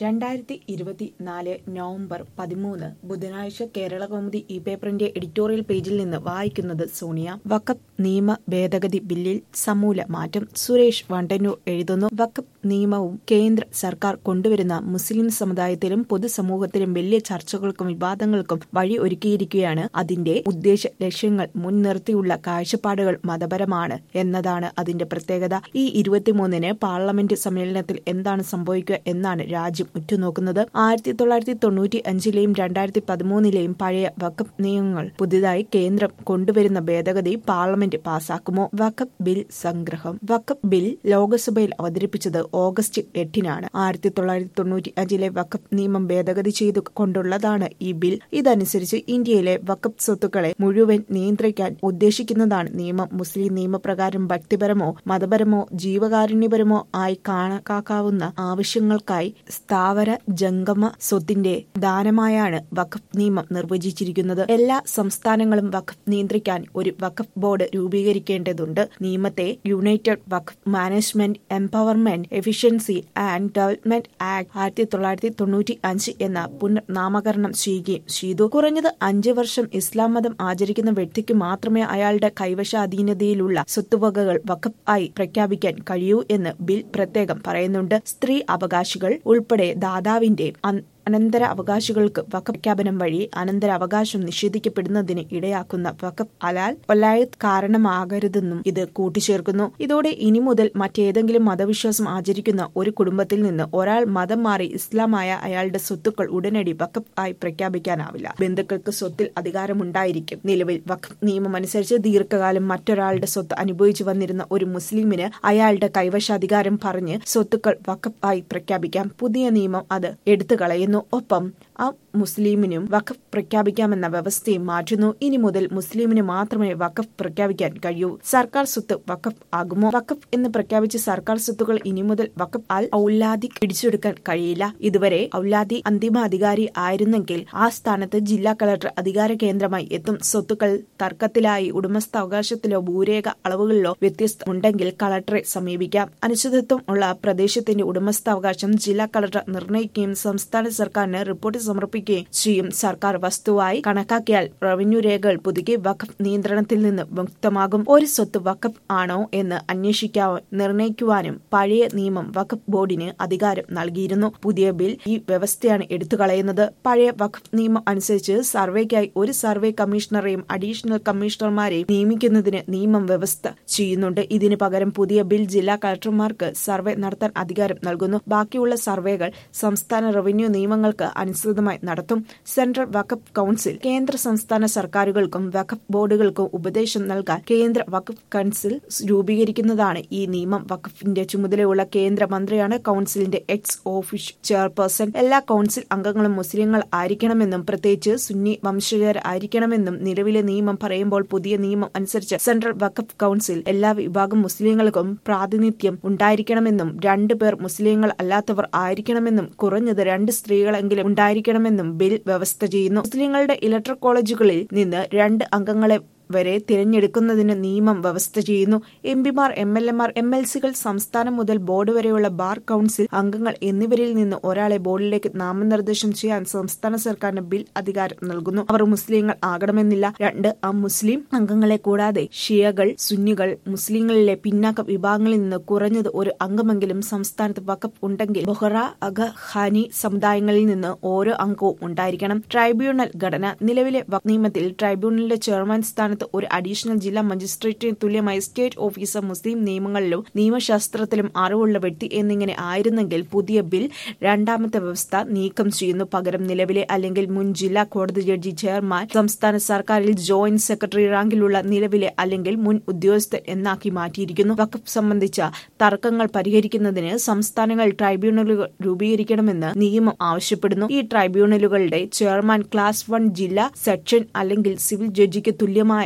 രണ്ടായിരത്തി ഇരുപത്തിനാല് നവംബർ പതിമൂന്ന് ബുധനാഴ്ച കേരള കൗമുദി ഈ പേപ്പറിന്റെ എഡിറ്റോറിയൽ പേജിൽ നിന്ന് വായിക്കുന്നത് സോണിയ വഖഫ് നിയമ ഭേദഗതി ബില്ലിൽ സമൂല മാറ്റം സുരേഷ് വണ്ടന്നൂർ എഴുതുന്നു വഖഫ് നിയമവും കേന്ദ്ര സർക്കാർ കൊണ്ടുവരുന്ന മുസ്ലിം സമുദായത്തിലും പൊതുസമൂഹത്തിലും വലിയ ചർച്ചകൾക്കും വിവാദങ്ങൾക്കും വഴി ഒരുക്കിയിരിക്കുകയാണ് അതിന്റെ ഉദ്ദേശ ലക്ഷ്യങ്ങൾ മുൻനിർത്തിയുള്ള കാഴ്ചപ്പാടുകൾ മതപരമാണ് എന്നതാണ് അതിന്റെ പ്രത്യേകത ഈ ഇരുപത്തിമൂന്നിന് പാർലമെന്റ് സമ്മേളനത്തിൽ എന്താണ് സംഭവിക്കുക എന്നാണ് രാജ്യം ഉറ്റുനോക്കുന്നത് ആയിരത്തി തൊള്ളായിരത്തി തൊണ്ണൂറ്റി അഞ്ചിലെയും രണ്ടായിരത്തി പതിമൂന്നിലെയും പഴയ വഖഫ് നിയമങ്ങൾ പുതുതായി കേന്ദ്രം കൊണ്ടുവരുന്ന ഭേദഗതി പാർലമെന്റ് പാസാക്കുമോ വഖഫ് ബിൽ സംഗ്രഹം വഖഫ് ബിൽ ലോക്സഭയിൽ അവതരിപ്പിച്ചത് ഓഗസ്റ്റ് എട്ടിനാണ് ആയിരത്തി തൊള്ളായിരത്തി തൊണ്ണൂറ്റി അഞ്ചിലെ വഖഫ് നിയമം ഭേദഗതി ചെയ്തു കൊണ്ടുള്ളതാണ് ഈ ബിൽ ഇതനുസരിച്ച് ഇന്ത്യയിലെ വഖഫ് സ്വത്തുക്കളെ മുഴുവൻ നിയന്ത്രിക്കാൻ ഉദ്ദേശിക്കുന്നതാണ് നിയമം മുസ്ലിം നിയമപ്രകാരം വ്യക്തിപരമോ മതപരമോ ജീവകാരുണ്യപരമോ ആയി കണക്കാക്കാവുന്ന ആവശ്യങ്ങൾക്കായി സ്ഥാവര ജംഗമ സ്വത്തിന്റെ ദാനമായാണ് വഖഫ് നിയമം നിർവചിച്ചിരിക്കുന്നത് എല്ലാ സംസ്ഥാനങ്ങളും വഖഫ് നിയന്ത്രിക്കാൻ ഒരു വഖഫ് ബോർഡ് രൂപീകരിക്കേണ്ടതുണ്ട് നിയമത്തെ united Waqf management empowerment efficiency and development act ആയിരത്തി തൊള്ളായിരത്തി തൊണ്ണൂറ്റി അഞ്ച് എന്ന പുനർനാമകരണം ചെയ്യുകയും ചെയ്തു കുറഞ്ഞത് അഞ്ച് വർഷം ഇസ്ലാം മതം ആചരിക്കുന്ന വ്യക്തിക്ക് മാത്രമേ അയാളുടെ കൈവശാധീനതയിലുള്ള സ്വത്തുവകകൾ വഖഫ് ആയി പ്രഖ്യാപിക്കാൻ കഴിയൂ എന്ന് ബിൽ പ്രത്യേകം പറയുന്നുണ്ട് സ്ത്രീ അവകാശികൾ ഉൾപ്പെടെ ദാതാവിന്റെ അനന്തര അവകാശികൾക്ക് വഖഫ് പ്രഖ്യാപനം വഴി അനന്തര അവകാശം നിഷേധിക്കപ്പെടുന്നതിന് ഇടയാക്കുന്ന വഖഫ് അലാൽ ഒലായത് കാരണമാകരുതെന്നും ഇത് കൂട്ടിച്ചേർക്കുന്നു ഇതോടെ ഇനി മുതൽ മറ്റേതെങ്കിലും മതവിശ്വാസം ആചരിക്കുന്ന ഒരു കുടുംബത്തിൽ നിന്ന് ഒരാൾ മതം മാറി ഇസ്ലാമായ അയാളുടെ സ്വത്തുക്കൾ ഉടനടി വഖഫ് ആയി പ്രഖ്യാപിക്കാനാവില്ല ബന്ധുക്കൾക്ക് സ്വത്തിൽ അധികാരമുണ്ടായിരിക്കും നിലവിൽ വഖഫ് നിയമം അനുസരിച്ച് ദീർഘകാലം മറ്റൊരാളുടെ സ്വത്ത് അനുഭവിച്ചു വന്നിരുന്ന ഒരു മുസ്ലിമിന് അയാളുടെ കൈവശാധികാരം പറഞ്ഞ് സ്വത്തുക്കൾ വഖഫ് ആയി പ്രഖ്യാപിക്കാം പുതിയ നിയമം അത് എടുത്തു കളയുന്നു ഒപ്പം ആ മുസ്ലിമിനും വഖഫ് പ്രഖ്യാപിക്കാമെന്ന വ്യവസ്ഥയും മാറ്റുന്നു ഇനി മുതൽ മുസ്ലിമിന് മാത്രമേ വഖഫ് പ്രഖ്യാപിക്കാൻ കഴിയൂ സർക്കാർ സ്വത്ത് വഖഫ് ആകുമോ വഖഫ് എന്ന് പ്രഖ്യാപിച്ച സർക്കാർ സ്വത്തുക്കൾ ഇനി മുതൽ വഖഫ് അൽ ഔലാദി പിടിച്ചെടുക്കാൻ കഴിയില്ല ഇതുവരെ ഔലാദി അന്തിമ അധികാരി ആയിരുന്നെങ്കിൽ ആ സ്ഥാനത്ത് ജില്ലാ കളക്ടർ അധികാര കേന്ദ്രമായി എത്തും സ്വത്തുക്കൾ തർക്കത്തിലായി ഉടമസ്ഥാവകാശത്തിലോ ഭൂരേഖ അളവുകളിലോ വ്യത്യസ്ത ഉണ്ടെങ്കിൽ കളക്ടറെ സമീപിക്കാം അനിശ്ചിതത്വം ഉള്ള പ്രദേശത്തിന്റെ ഉടമസ്ഥാവകാശം ജില്ലാ കളക്ടർ നിർണ്ണയിക്കുകയും സംസ്ഥാന സർക്കാരിന് റിപ്പോർട്ട് സമർപ്പിക്കുകയും ചെയ്യും സർക്കാർ വസ്തുവായി കണക്കാക്കിയാൽ റവന്യൂ രേഖകൾ പുതുക്കി വഖഫ് നിയന്ത്രണത്തിൽ നിന്ന് മുക്തമാകും ഒരു സ്വത്ത് വഖഫ് ആണോ എന്ന് അന്വേഷിക്കാൻ നിർണ്ണയിക്കുവാനും പഴയ നിയമം വഖഫ് ബോർഡിന് അധികാരം നൽകിയിരുന്നു പുതിയ ബിൽ ഈ വ്യവസ്ഥയാണ് എടുത്തുകളയുന്നത് പഴയ വഖഫ് നിയമം അനുസരിച്ച് സർവേക്കായി ഒരു സർവേ കമ്മീഷണറെയും അഡീഷണൽ കമ്മീഷണർമാരെയും നിയമിക്കുന്നതിന് നിയമം വ്യവസ്ഥ ചെയ്യുന്നുണ്ട് ഇതിന് പകരം പുതിയ ബിൽ ജില്ലാ കളക്ടർമാർക്ക് സർവേ നടത്താൻ അധികാരം നൽകുന്നു ബാക്കിയുള്ള സർവേകൾ സംസ്ഥാന റവന്യൂ നിയമങ്ങൾക്ക് അനുസൃതമായി നടത്തും സെൻട്രൽ വഖഫ് കൌൺസിൽ കേന്ദ്ര സംസ്ഥാന സർക്കാരുകൾക്കും വഖഫ് ബോർഡുകൾക്കും ഉപദേശം നൽകാൻ കേന്ദ്ര വഖഫ് കൌൺസിൽ രൂപീകരിക്കുന്നതാണ് ഈ നിയമം വഖഫിന്റെ ചുമതലയുള്ള കേന്ദ്ര മന്ത്രിയാണ് കൌൺസിലിന്റെ എക്സ് ഓഫീസ് ചെയർപേഴ്സൺ എല്ലാ കൌൺസിൽ അംഗങ്ങളും മുസ്ലിങ്ങൾ ആയിരിക്കണമെന്നും പ്രത്യേകിച്ച് സുന്നി വംശജർ ആയിരിക്കണമെന്നും നിലവിലെ നിയമം പറയുമ്പോൾ പുതിയ നിയമം അനുസരിച്ച് സെൻട്രൽ വഖഫ് കൌൺസിൽ എല്ലാ വിഭാഗം മുസ്ലിങ്ങൾക്കും പ്രാതിനിധ്യം ഉണ്ടായിരിക്കണമെന്നും രണ്ടു പേർ മുസ്ലിങ്ങൾ അല്ലാത്തവർ ആയിരിക്കണമെന്നും കുറഞ്ഞത് രണ്ട് സ്ത്രീകളെങ്കിലും ഉണ്ടായിരിക്കണമെന്നും ബിൽ വ്യവസ്ഥ ചെയ്യുന്നു മുസ്ലിങ്ങളുടെ ഇലക്ട്രൽ കോളേജുകളിൽ നിന്ന് രണ്ട് അംഗങ്ങളെ വരെ തിരഞ്ഞെടുക്കുന്നതിന് നിയമം വ്യവസ്ഥ ചെയ്യുന്നു എം പിമാർ എം എൽ എമാർ എം എൽ സികൾ സംസ്ഥാനം മുതൽ ബോർഡ് വരെയുള്ള ബാർ കൌൺസിൽ അംഗങ്ങൾ എന്നിവരിൽ നിന്ന് ഒരാളെ ബോർഡിലേക്ക് നാമനിർദ്ദേശം ചെയ്യാൻ സംസ്ഥാന സർക്കാരിന് ബിൽ അധികാരം നൽകുന്നു അവർ മുസ്ലിങ്ങൾ ആകണമെന്നില്ല രണ്ട് ആ മുസ്ലിം അംഗങ്ങളെ കൂടാതെ ഷിയകൾ സുന്നികൾ മുസ്ലിങ്ങളിലെ പിന്നാക്ക വിഭാഗങ്ങളിൽ നിന്ന് കുറഞ്ഞത് ഒരു അംഗമെങ്കിലും സംസ്ഥാനത്ത് വഖഫ് ഉണ്ടെങ്കിൽ ബൊഹറ അഗ ഖാനി സമുദായങ്ങളിൽ നിന്ന് ഓരോ അംഗവും ഉണ്ടായിരിക്കണം ട്രൈബ്യൂണൽ ഘടന നിലവിലെ വഖഫ് നിയമത്തിൽ ട്രൈബ്യൂണലിന്റെ ചെയർമാൻ സ്ഥാനത്ത് ഒരു അഡീഷണൽ ജില്ലാ മജിസ്ട്രേറ്റിന് തുല്യമായി സ്റ്റേറ്റ് ഓഫീസർ മുസ്ലിം നിയമങ്ങളിലും നിയമശാസ്ത്രത്തിലും അറിവുള്ള വ്യക്തി എന്നിങ്ങനെ ആയിരുന്നെങ്കിൽ പുതിയ ബിൽ രണ്ടാമത്തെ വ്യവസ്ഥ നീക്കം ചെയ്യുന്നു പകരം നിലവിലെ അല്ലെങ്കിൽ മുൻ ജില്ലാ കോടതി ജഡ്ജി ചെയർമാൻ സംസ്ഥാന സർക്കാരിൽ ജോയിന്റ് സെക്രട്ടറി റാങ്കിലുള്ള നിലവിലെ അല്ലെങ്കിൽ മുൻ ഉദ്യോഗസ്ഥൻ എന്നാക്കി മാറ്റിയിരിക്കുന്നു വഖഫ് സംബന്ധിച്ച തർക്കങ്ങൾ പരിഹരിക്കുന്നതിന് സംസ്ഥാനങ്ങൾ ട്രൈബ്യൂണലുകൾ രൂപീകരിക്കണമെന്ന് നിയമം ആവശ്യപ്പെടുന്നു ഈ ട്രൈബ്യൂണലുകളുടെ ചെയർമാൻ ക്ലാസ് വൺ ജില്ലാ സെക്ഷൻ അല്ലെങ്കിൽ സിവിൽ ജഡ്ജിക്ക് തുല്യമായ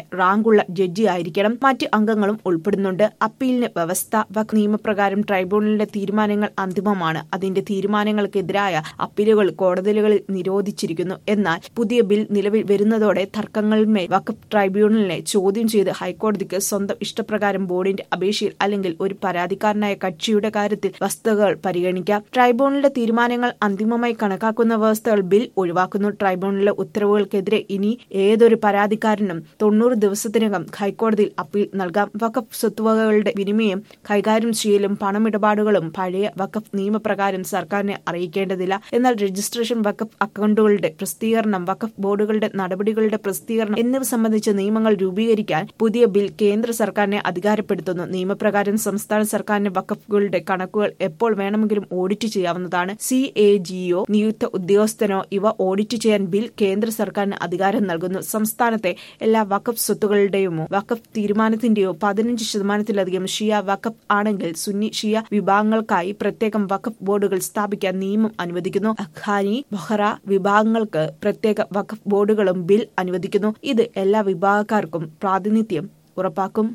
റാങ്കുള്ള ജഡ്ജി ആയിരിക്കണം മറ്റ് അംഗങ്ങളും ഉൾപ്പെടുന്നുണ്ട് അപ്പീലിന് വ്യവസ്ഥ വഖ് നിയമപ്രകാരം ട്രൈബ്യൂണലിന്റെ തീരുമാനങ്ങൾ അന്തിമമാണ് അതിന്റെ തീരുമാനങ്ങൾക്കെതിരായ അപ്പീലുകൾ കോടതികളിൽ നിരോധിച്ചിരിക്കുന്നു എന്നാൽ പുതിയ ബിൽ നിലവിൽ വരുന്നതോടെ തർക്കങ്ങളിന്മേൽ വഖഫ് ട്രൈബ്യൂണലിനെ ചോദ്യം ചെയ്ത് ഹൈക്കോടതിക്ക് സ്വന്തം ഇഷ്ടപ്രകാരം ബോർഡിന്റെ അപേക്ഷയിൽ അല്ലെങ്കിൽ ഒരു പരാതിക്കാരനായ കക്ഷിയുടെ കാര്യത്തിൽ വസ്തുതകൾ പരിഗണിക്കാം ട്രൈബ്യൂണലിന്റെ തീരുമാനങ്ങൾ അന്തിമമായി കണക്കാക്കുന്ന വ്യവസ്ഥകൾ ബിൽ ഒഴിവാക്കുന്നു ട്രൈബ്യൂണലിലെ ഉത്തരവുകൾക്കെതിരെ ഇനി ഏതൊരു പരാതിക്കാരനും തൊണ്ണൂറ് ദിവസത്തിനകം ഹൈക്കോടതിയിൽ അപ്പീൽ നൽകാം വഖഫ് സ്വത്തുവകകളുടെ വിനിമയം കൈകാര്യം ചെയ്യലും പണമിടപാടുകളും പഴയ വഖഫ് നിയമപ്രകാരം സർക്കാരിനെ അറിയിക്കേണ്ടതില്ല എന്നാൽ രജിസ്ട്രേഷൻ വഖഫ് അക്കൗണ്ടുകളുടെ പ്രസിദ്ധീകരണം വഖഫ് ബോർഡുകളുടെ നടപടികളുടെ പ്രസിദ്ധീകരണം എന്നിവ സംബന്ധിച്ച നിയമങ്ങൾ രൂപീകരിക്കാൻ പുതിയ ബിൽ കേന്ദ്ര സർക്കാരിനെ അധികാരപ്പെടുത്തുന്നു നിയമപ്രകാരം സംസ്ഥാന സർക്കാരിന് വഖഫുകളുടെ കണക്കുകൾ എപ്പോൾ വേണമെങ്കിലും ഓഡിറ്റ് ചെയ്യാവുന്നതാണ് സി എ ജിയോ നിയുക്ത ഉദ്യോഗസ്ഥനോ ഇവ ഓഡിറ്റ് ചെയ്യാൻ ബിൽ കേന്ദ്ര സർക്കാരിന് അധികാരം നൽകുന്നു സംസ്ഥാനത്തെ എല്ലാ വഖഫ് സ്വത്തുക്കളുടെയോ വഖഫ് തീരുമാനത്തിന്റെയോ പതിനഞ്ച് ശതമാനത്തിലധികം ഷിയ വഖഫ് ആണെങ്കിൽ സുന്നി ഷിയ വിഭാഗങ്ങൾക്കായി പ്രത്യേകം വഖഫ് ബോർഡുകൾ സ്ഥാപിക്കാൻ നിയമം അനുവദിക്കുന്നു അഖാനി ബൊഹറ വിഭാഗങ്ങൾക്ക് പ്രത്യേക വഖഫ് ബോർഡുകളും ബിൽ അനുവദിക്കുന്നു ഇത് എല്ലാ വിഭാഗക്കാർക്കും പ്രാതിനിധ്യം ഉറപ്പാക്കും